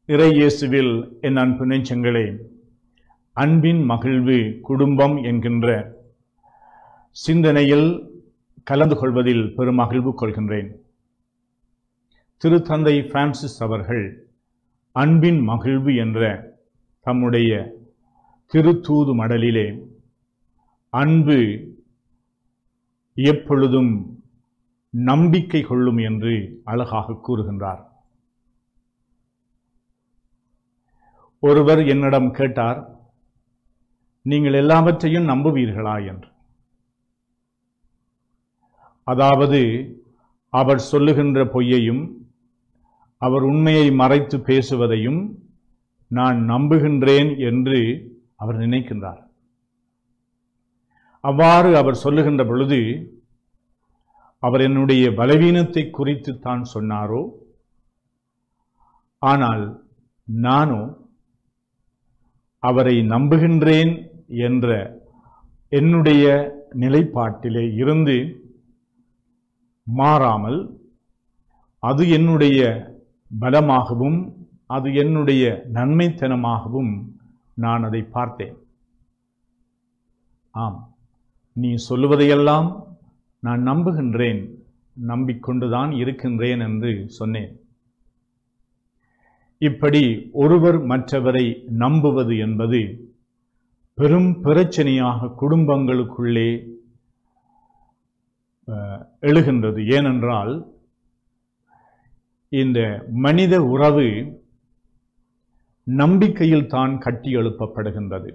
இறை இயேசுவில் என் அன்பு நெஞ்சங்களே அன்பின் மகிழ்வு குடும்பம் என்கின்ற சிந்தனையில் கலந்து கொள்வதில் பெரும் மகிழ்வு கொள்கின்றேன் திருத்தந்தை பிரான்சிஸ் அவர்கள் அன்பின் மகிழ்வு என்ற தம்முடைய திருத்தூது மடலிலே அன்பு எப்பொழுதும் நம்பிக்கை கொள்ளும் என்று அழகாக கூறுகின்றார் ஒருவர் என்னிடம் கேட்டார் நீங்கள் எல்லாவற்றையும் நம்புவீர்களா என்று அதாவது அவர் சொல்லுகின்ற பொய்யையும் அவர் உண்மையை மறைத்து பேசுவதையும் நான் நம்புகின்றேன் என்று அவர் நினைக்கின்றார் அவ்வாறு அவர் சொல்லுகின்ற பொழுது அவர் என்னுடைய பலவீனத்தை குறித்து தான் சொன்னாரோ ஆனால் நானோ அவரை நம்புகின்றேன் என்ற என்னுடைய நிலைப்பாட்டிலே இருந்து மாறாமல் அது என்னுடைய பலமாகவும் அது என்னுடைய நன்மைத்தனமாகவும் நான் அதை பார்த்தேன் ஆம் நீ சொல்லுவதையெல்லாம் நான் நம்புகின்றேன் நம்பிக்கொண்டுதான் இருக்கின்றேன் என்று சொன்னேன் இப்படி ஒருவர் மற்றவரை நம்புவது என்பது பெரும் பிரச்சனையாக குடும்பங்களுக்குள்ளே அஹ், எழுகின்றது ஏனென்றால் இந்த மனித உறவு நம்பிக்கையில் தான் கட்டி எழுப்பப்படுகின்றது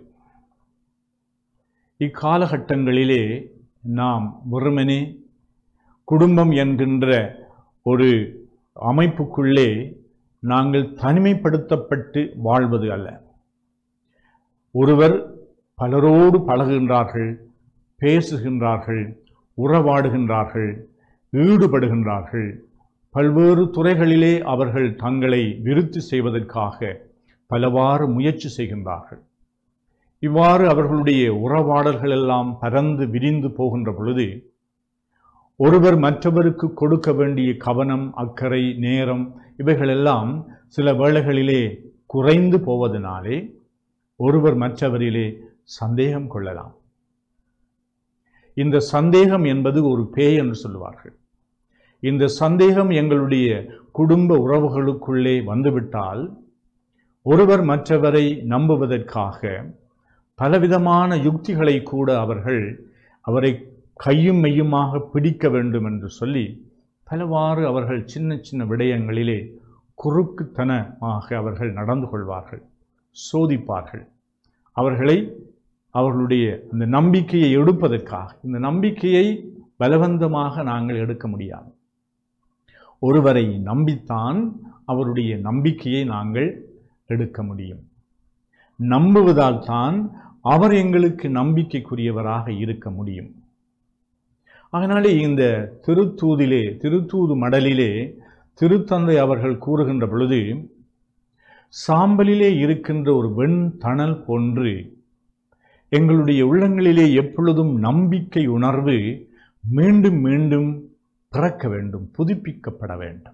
இக்காலகட்டங்களிலே நாம் வெறுமனே குடும்பம் என்கின்ற ஒரு அமைப்புக்குள்ளே நாங்கள் தனிமைப்படுத்தப்பட்டு வாழ்வது அல்ல ஒருவர் பலரோடு பழகுகின்றார்கள் பேசுகின்றார்கள் உறவாடுகின்றார்கள் ஈடுபடுகின்றார்கள் பல்வேறு துறைகளிலே அவர்கள் தங்களை விருத்தி செய்வதற்காக பலவாறு முயற்சி செய்கின்றார்கள் இவ்வாறு அவர்களுடைய உறவாடல்கள் எல்லாம் பரந்து விரிந்து போகின்ற பொழுது ஒருவர் மற்றவருக்கு கொடுக்க வேண்டிய கவனம் அக்கறை நேரம் இவைகளெல்லாம் சில வேளைகளிலே குறைந்து போவதனாலே ஒருவர் மற்றவரிலே சந்தேகம் கொள்ளலாம் இந்த சந்தேகம் என்பது ஒரு பேய் என்று சொல்லுவார்கள் இந்த சந்தேகம் எங்களுடைய குடும்ப உறவுகளுக்குள்ளே வந்துவிட்டால் ஒருவர் மற்றவரை நம்புவதற்காக பலவிதமான யுக்திகளை கூட அவர்கள் அவரை கையும் மெய்யுமாக பிடிக்க வேண்டும் என்று சொல்லி பலவாறு அவர்கள் சின்ன சின்ன விடயங்களிலே குறுக்குத்தனமாக அவர்கள் நடந்து கொள்வார்கள் சோதிப்பார்கள் அவர்களை அவர்களுடைய அந்த நம்பிக்கையை எடுப்பதற்காக இந்த நம்பிக்கையை பலவந்தமாக நாங்கள் எடுக்க முடியாது ஒருவரை நம்பித்தான் அவருடைய நம்பிக்கையை நாங்கள் எடுக்க முடியும் நம்புவதால் தான் அவர் எங்களுக்கு நம்பிக்கைக்குரியவராக இருக்க முடியும் அதனாலே இந்த திருத்தூதிலே திருத்தூது மடலிலே திருத்தந்தை அவர்கள் கூறுகின்ற பொழுது சாம்பலிலே இருக்கின்ற ஒரு வெண் தணல் போன்று எங்களுடைய உள்ளங்களிலே எப்பொழுதும் நம்பிக்கை உணர்வு மீண்டும் மீண்டும் பிறக்க வேண்டும் புதுப்பிக்கப்பட வேண்டும்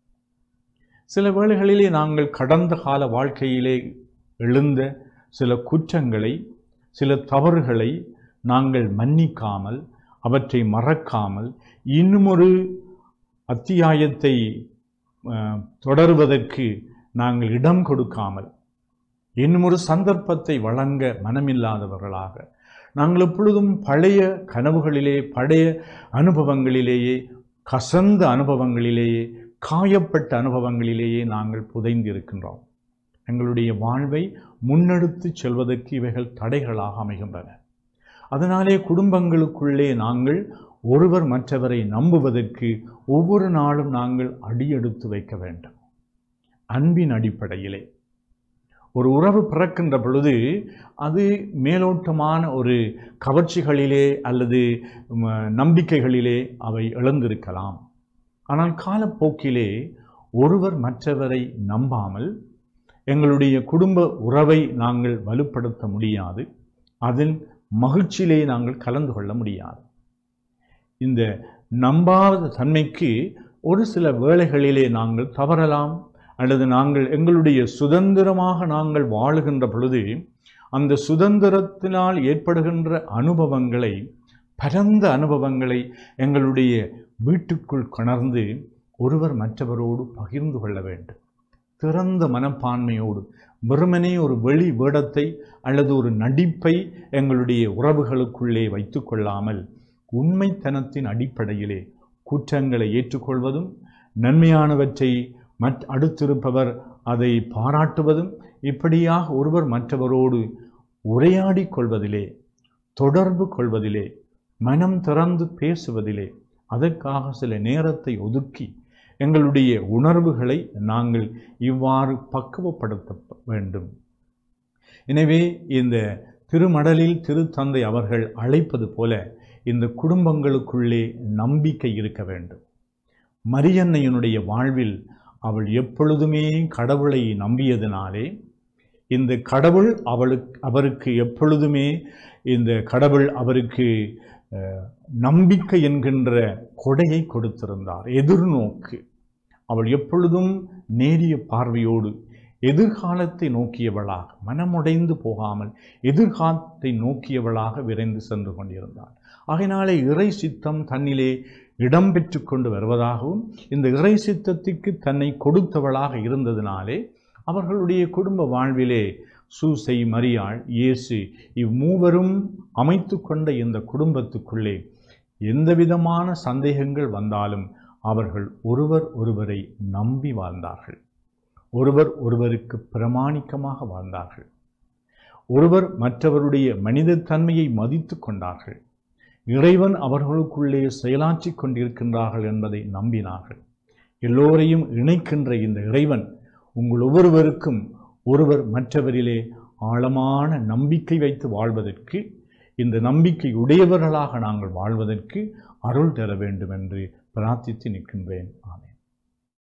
சில வேளைகளிலே நாங்கள் கடந்த கால வாழ்க்கையிலே எழுந்த சில குற்றங்களை சில தவறுகளை நாங்கள் மன்னிக்காமல் அவற்றை மறக்காமல் இன்னுமொரு அத்தியாயத்தை அஹ், தொடருவதற்கு நாங்கள் இடம் கொடுக்காமல் இன்னும் ஒரு சந்தர்ப்பத்தை வழங்க மனமில்லாதவர்களாக நாங்கள் எப்பொழுதும் பழைய கனவுகளிலே பழைய அனுபவங்களிலேயே கசந்த அனுபவங்களிலேயே காயப்பட்ட அனுபவங்களிலேயே நாங்கள் புதைந்திருக்கின்றோம் எங்களுடைய வாழ்வை முன்னெடுத்து செல்வதற்கு இவைகள் தடைகளாக அமைகின்றன அதனாலே குடும்பங்களுக்குள்ளே நாங்கள் ஒருவர் மற்றவரை நம்புவதற்கு ஒவ்வொரு நாளும் நாங்கள் அடியெடுத்து வைக்க வேண்டும் அன்பின் அடிப்படையிலே ஒரு உறவு பிறக்கின்ற பொழுது அது மேலோட்டமான ஒரு கவர்ச்சிகளிலே அல்லது ம, நம்பிக்கைகளிலே அவை இழந்திருக்கலாம் ஆனால் காலப்போக்கிலே ஒருவர் மற்றவரை நம்பாமல் எங்களுடைய குடும்ப உறவை நாங்கள் வலுப்படுத்த முடியாது அதில் மகிழ்ச்சியிலே நாங்கள் கலந்து கொள்ள முடியாது இந்த நம்பாத தன்மைக்கு ஒரு சில வேளைகளிலே நாங்கள் தவறலாம் அல்லது நாங்கள் எங்களுடைய சுதந்திரமாக நாங்கள் வாழுகின்ற பொழுது அந்த சுதந்திரத்தினால் ஏற்படுகின்ற அனுபவங்களை பரந்த அனுபவங்களை எங்களுடைய வீட்டுக்குள் கொணர்ந்து ஒருவர் மற்றவரோடு பகிர்ந்து கொள்ள வேண்டும் திறந்த மனப்பான்மையோடு வெறுமனே ஒரு வெளி வேடத்தை அல்லது ஒரு நடிப்பை எங்களுடைய உறவுகளுக்குள்ளே வைத்து கொள்ளாமல் உண்மைத்தனத்தின் அடிப்படையிலே குற்றங்களை ஏற்றுக்கொள்வதும் நன்மையானவற்றை மற் அடுத்திருப்பவர் அதை பாராட்டுவதும் இப்படியாக ஒருவர் மற்றவரோடு உரையாடி கொள்வதிலே தொடர்பு கொள்வதிலே மனம் திறந்து பேசுவதிலே அதற்காக சில நேரத்தை ஒதுக்கி எங்களுடைய உணர்வுகளை நாங்கள் இவ்வாறு பக்குவப்படுத்த வேண்டும் எனவே இந்த திருமடலில் திருத்தந்தை அவர்கள் அழைப்பது போல இந்த குடும்பங்களுக்குள்ளே நம்பிக்கை இருக்க வேண்டும் மரியன்னையனுடைய வாழ்வில் அவள் எப்பொழுதுமே கடவுளை நம்பியதினாலே இந்த கடவுள் அவளுக்கு அவருக்கு எப்பொழுதுமே இந்த கடவுள் அவருக்கு அஹ், நம்பிக்கை என்கின்ற கொடையை கொடுத்திருந்தார் எதிர்நோக்கு அவள் எப்பொழுதும் நேரிய பார்வையோடு எதிர்காலத்தை நோக்கியவளாக மனமுடைந்து போகாமல் எதிர்காலத்தை நோக்கியவளாக விரைந்து சென்று கொண்டிருந்தாள் ஆகையினாலே இறை சித்தம் தன்னிலே இடம்பெற்று கொண்டு வருவதாகவும் இந்த இறை சித்தத்துக்கு தன்னை கொடுத்தவளாக இருந்ததினாலே அவர்களுடைய குடும்ப வாழ்விலே சூசை மரியாள் இயேசு இம்மூவரும் அமைத்து கொண்ட இந்த குடும்பத்துக்குள்ளே எந்தவிதமான சந்தேகங்கள் வந்தாலும் அவர்கள் ஒருவர் ஒருவரை நம்பி வாழ்ந்தார்கள் ஒருவர் ஒருவருக்கு பிரமாணிக்கமாக வாழ்ந்தார்கள் ஒருவர் மற்றவருடைய மனிதத்தன்மையை மதித்து கொண்டார்கள் இறைவன் அவர்களுக்குள்ளே செயலாற்றிக் கொண்டிருக்கின்றார்கள் என்பதை நம்பினார்கள் எல்லோரையும் இணைக்கின்ற இந்த இறைவன் உங்கள் ஒவ்வொருவருக்கும் ஒருவர் மற்றவரிலே ஆழமான நம்பிக்கை வைத்து வாழ்வதற்கு இந்த நம்பிக்கை உடையவர்களாக நாங்கள் வாழ்வதற்கு அருள் தர வேண்டும் என்று பிரார்த்தித்து நிற்கின்றேன் ஆமென்